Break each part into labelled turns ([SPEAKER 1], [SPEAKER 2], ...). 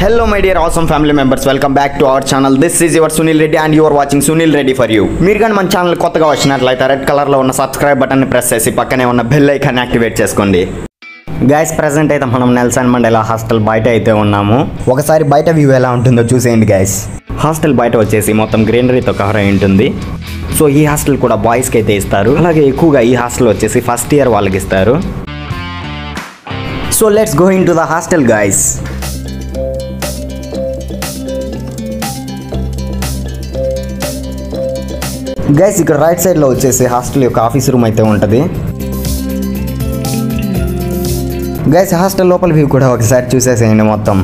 [SPEAKER 1] Hello, my dear awesome family members. Welcome back to our channel. This is your Sunil Reddy, and you are watching Sunil Reddy for you. మీరు కానీ మన channel కొత్తగా వచ్చినట్లయితే red కలర్లో ఉన్న subscribe బటన్ని press చేసి పక్కనే ఉన్న బెల్ ఐకాన్ యాక్టివేట్ చేసుకోండి గైస్ ప్రజెంట్ అయితే మనం నెల్సన్ మండేలా హాస్టల్ బయట అయితే ఉన్నాము ఒకసారి బయట వ్యూ ఎలా ఉంటుందో చూసేయండి గైస్ హాస్టల్ బయట వచ్చేసి మొత్తం గ్రీనరీతో కవర్ అయి ఉంటుంది సో ఈ హాస్టల్ కూడా బాయ్స్కి అయితే ఇస్తారు అలాగే ఎక్కువగా ఈ హాస్టల్ వచ్చేసి ఫస్ట్ ఇయర్ వాళ్ళకి ఇస్తారు so let's go into the hostel guys guys ఇక్కడ రైట్ సైడ్లో వచ్చేసి హాస్టల్ యొక్క ఆఫీస్ రూమ్ అయితే ఉంటుంది గైస్ హాస్టల్ లోపల వ్యూ కూడా ఒకసారి చూసేసేయండి మొత్తం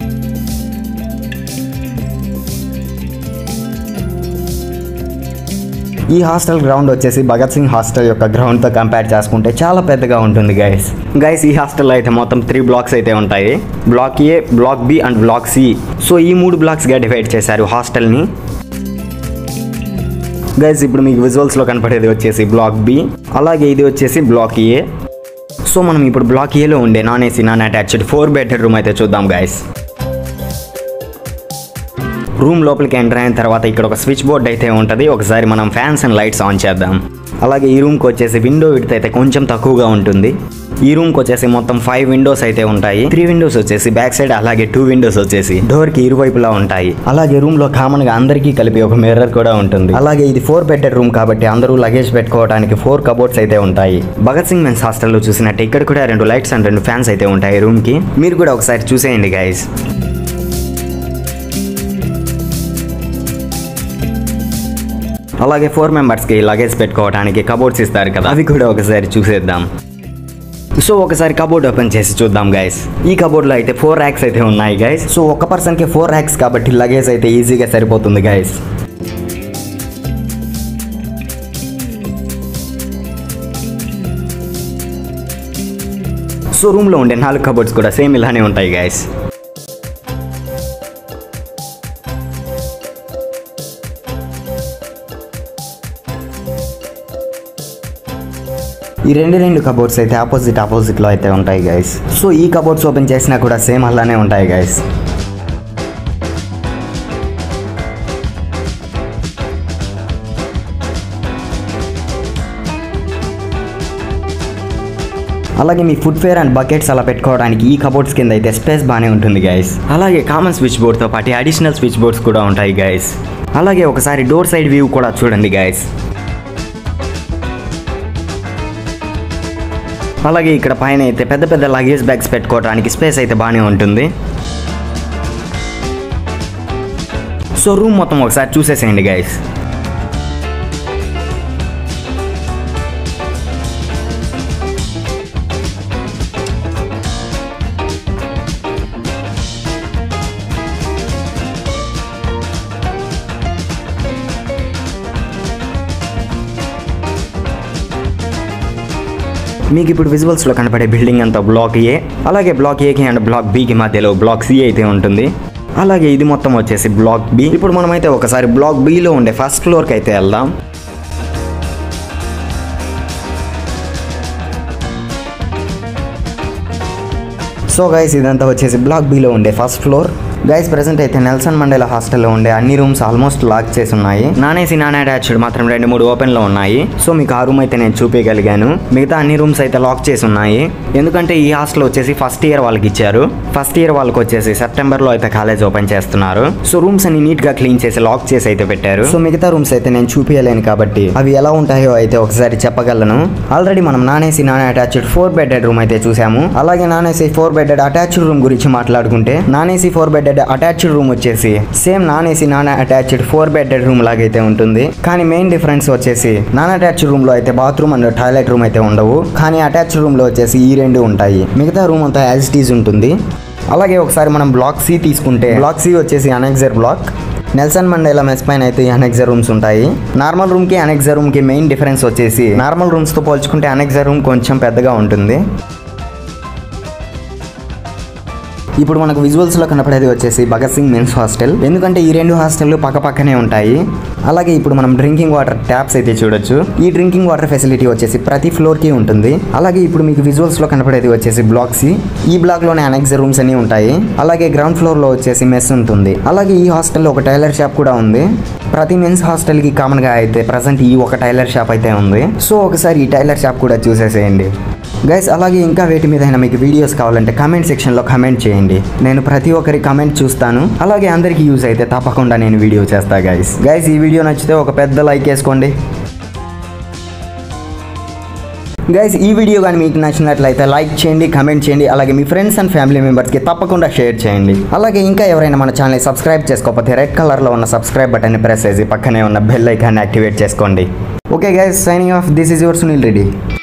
[SPEAKER 1] ఈ హాస్టల్ గ్రౌండ్ వచ్చేసి భగత్ సింగ్ హాస్టల్ యొక్క గ్రౌండ్తో కంపేర్ చేసుకుంటే చాలా పెద్దగా ఉంటుంది గైస్ గైస్ ఈ హాస్టల్లో అయితే మొత్తం త్రీ బ్లాక్స్ అయితే ఉంటాయి block A block B and block C so ఈ మూడు బ్లాక్స్గా డివైడ్ చేశారు హాస్టల్ని గైస్ ఇప్పుడు మీకు విజువల్స్లో కనపడేది వచ్చేసి బ్లాక్ బి అలాగే ఇది వచ్చేసి బ్లాక్ ఏ సో మనం ఇప్పుడు బ్లాక్ ఏలో ఉండే non AC non attached four bedroom అయితే చూద్దాం గైస్ రూమ్ లోపలికి ఎంటర్ అయిన తర్వాత ఇక్కడ ఒక స్విచ్ బోర్డ్ అయితే ఉంటుంది ఒకసారి మనం ఫ్యాన్స్ అండ్ లైట్స్ ఆన్ చేద్దాం అలాగే ఈ రూమ్కి వచ్చేసి విండో విడ్త్ అయితే కొంచెం తక్కువగా ఉంటుంది ఈ రూమ్కి వచ్చేసి మొత్తం ఫైవ్ విండోస్ అయితే ఉంటాయి త్రీ విండోస్ వచ్చేసి బ్యాక్ సైడ్ అలాగే టూ విండోస్ వచ్చేసి డోర్ కి ఇరువైపులా ఉంటాయి అలాగే రూమ్ లో కామన్ గా అందరికీ కలిపి ఒక మిర్రర్ కూడా ఉంటుంది అలాగే ఇది ఫోర్ బెడ్ రూమ్ కాబట్టి అందరూ లగేజ్ పెట్టుకోవడానికి ఫోర్ కబోర్డ్స్ అయితే ఉంటాయి భగత్ సింగ్ మెన్స్ హాస్టల్లో చూసినట్టు ఇక్కడ కూడా రెండు లైట్స్ అండ్ రెండు ఫ్యాన్స్ అయితే ఉంటాయి రూమ్ కి మీరు కూడా ఒకసారి చూసేయండి గైస్ అలాగే ఫోర్ మెంబర్స్కి లగేజ్ పెట్టుకోవడానికి కబోర్డ్స్ ఇస్తారు కదా అవి కూడా ఒకసారి చూసేద్దాం సో ఒకసారి కబోర్డ్ ఓపెన్ చేసి చూద్దాం గైస్ ఈ కబోర్డ్లో అయితే ఫోర్ ర్యాక్స్ అయితే ఉన్నాయి గైస్ సో ఒక పర్సన్కి ఫోర్ ర్యాక్స్ కాబట్టి లగేజ్ అయితే ఈజీగా సరిపోతుంది గైస్ సో రూమ్లో ఉండే నాలుగు కబోర్డ్స్ కూడా సేమ్ ఇలానే ఉంటాయి గైస్ ఈ రెండు రెండు కబోర్డ్స్ అయితే ఆపోజిట్ ఆపోజిట్ లో అయితే ఉంటాయి గైస్ సో ఈ కబోర్డ్స్ ఓపెన్ చేసినా కూడా సేమ్ అలానే ఉంటాయి గైస్ అలాగే మీ ఫుడ్ ఫేర్ అండ్ బకెట్స్ అలా పెట్టుకోవడానికి ఈ కబోర్డ్స్ కింద అయితే స్పేస్ బాగానే ఉంటుంది గైస్ అలాగే కామన్ స్విచ్ బోర్డ్తో పాటు అడిషనల్ స్విచ్ బోర్డ్స్ కూడా ఉంటాయి గైస్ అలాగే ఒకసారి డోర్ సైడ్ వ్యూ కూడా చూడండి గైస్ అలాగే ఇక్కడ పైన అయితే పెద్ద పెద్ద లగేజ్ బ్యాగ్స్ పెట్టుకోవడానికి స్పేస్ అయితే బాగానే ఉంటుంది సో రూమ్ మొత్తం ఒకసారి చూసేసేయండి గైస్ మీకు ఇప్పుడు విజువల్స్లో కనపడే బిల్డింగ్ అంతా బ్లాక్ ఏ అలాగే బ్లాక్ ఏకి అండ్ బ్లాక్ బికి మధ్యలో బ్లాక్ సి అయితే ఉంటుంది అలాగే ఇది మొత్తం వచ్చేసి బ్లాక్ బి ఇప్పుడు మనమైతే ఒకసారి బ్లాక్ బిలో ఉండే ఫస్ట్ ఫ్లోర్కి అయితే వెళ్దాం సో గైస్ ఇదంతా వచ్చేసి బ్లాక్ బిలో ఉండే ఫస్ట్ ఫ్లోర్ గైస్ ప్రెసెంట్ అయితే నెల్సన్ మండేలా హాస్టల్లో ఉండే అన్ని రూమ్స్ ఆల్మోస్ట్ లాక్ చేసి ఉన్నాయి నాన్ ఏసీ నాన్ అటాచ్డ్ మాత్రం రెండు మూడు ఓపెన్ లో ఉన్నాయి సో మీకు ఆ రూమ్ అయితే నేను చూపించగలిగాను మిగతా అన్ని రూమ్స్ అయితే లాక్ చేసి ఉన్నాయి ఎందుకంటే ఈ హాస్టల్ వచ్చేసి ఫస్ట్ ఇయర్ వాళ్ళకి ఇచ్చారు ఫస్ట్ ఇయర్ వాళ్ళకి వచ్చేసి సెప్టెంబర్ లో అయితే కాలేజ్ ఓపెన్ చేస్తున్నారు సో రూమ్స్ అన్ని నీట్ గా క్లీన్ చేసి లాక్ చేసి అయితే పెట్టారు సో మిగతా రూమ్స్ అయితే నేను చూపించలేను కాబట్టి అవి ఎలా ఉంటాయో అయితే ఒకసారి చెప్పగలను ఆల్రెడీ మనం non AC non attached four bedded room అయితే చూసాము అలాగే non AC four bedded attached room గురించి మాట్లాడుకుంటే non AC four bedded attached room వచ్చేసి same non AC non attached four bedded room లాగైతే ఉంటుంది కానీ మెయిన్ డిఫరెన్స్ వచ్చేసి నాన్ అటాచ్డ్ రూమ్ లో అయితే బాత్రూమ్ అండ్ టాయిలెట్ రూమ్ అయితే ఉండవు కానీ అటాచ్డ్ రూమ్ లో వచ్చేసి ఈ రెండు ఉంటాయి మిగతా రూమ్ అంతా యాజ్ ఇట్ ఈజ్ ఉంటుంది అలాగే ఒకసారి మనం బ్లాక్ సి తీసుకుంటే బ్లాక్ సి వచ్చేసి annexure block Nelson Mandela mess పైన అయితే అనెక్సర్ రూమ్స్ ఉంటాయి నార్మల్ రూమ్ కి అనెక్సర్ రూమ్ కి మెయిన్ డిఫరెన్స్ వచ్చేసి నార్మల్ రూమ్స్ తో పోల్చుకుంటే అనెక్సర్ రూమ్ కొంచెం పెద్దగా ఉంటుంది ఇప్పుడు మనకు విజువల్స్ లో కనపడేది వచ్చేసి భగత్ సింగ్ మెన్స్ హాస్టల్ ఎందుకంటే ఈ రెండు హాస్టల్ పక్క పక్కనే ఉంటాయి అలాగే ఇప్పుడు మనం డ్రింకింగ్ వాటర్ ట్యాప్స్ అయితే చూడొచ్చు ఈ డ్రింకింగ్ వాటర్ ఫెసిలిటీ వచ్చేసి ప్రతి ఫ్లోర్ కి ఉంటుంది అలాగే ఇప్పుడు మీకు విజువల్స్ లో కనపడేది వచ్చేసి బ్లాక్ సి ఈ బ్లాక్ లోనే అనెక్స్ రూమ్స్ అన్ని ఉంటాయి అలాగే గ్రౌండ్ ఫ్లోర్ లో వచ్చేసి మెస్ ఉంటుంది అలాగే ఈ హాస్టల్లో ఒక టైలర్ షాప్ కూడా ఉంది ప్రతి మెన్స్ హాస్టల్ కి కామన్ గా అయితే ప్రజెంట్ ఈ ఒక టైలర్ షాప్ అయితే ఉంది సో ఒకసారి ఈ టైలర్ షాప్ కూడా చూసేసేయండి గైస్ అలాగే ఇంకా వేటి మీద మీకు వీడియోస్ కావాలంటే కామెంట్ సెక్షన్లో కామెంట్ చేయండి నేను ప్రతి ఒక్కరి కామెంట్ చూస్తాను అలాగే అందరికీ యూజ్ అయితే తప్పకుండా నేను వీడియో చేస్తా గైస్ గైస్ ఈ వీడియో నచ్చితే ఒక పెద్ద లైక్ వేసుకోండి గైస్ ఈ వీడియో కానీ మీకు నచ్చినట్లయితే లైక్ చేయండి కమెంట్ చేయండి అలాగే మీ ఫ్రెండ్స్ అండ్ ఫ్యామిలీ మెంబర్స్కి తప్పకుండా షేర్ చేయండి అలాగే ఇంకా ఎవరైనా మన ఛానల్ సబ్స్క్రైబ్ చేసుకోకపోతే రెడ్ కలర్లో ఉన్న సబ్స్క్రైబ్ బటన్ని ప్రెస్ చేసి పక్కనే ఉన్న బెల్ ఐకాన్ని యాక్టివేట్ చేసుకోండి okay guys signing off this is your Sunil Reddy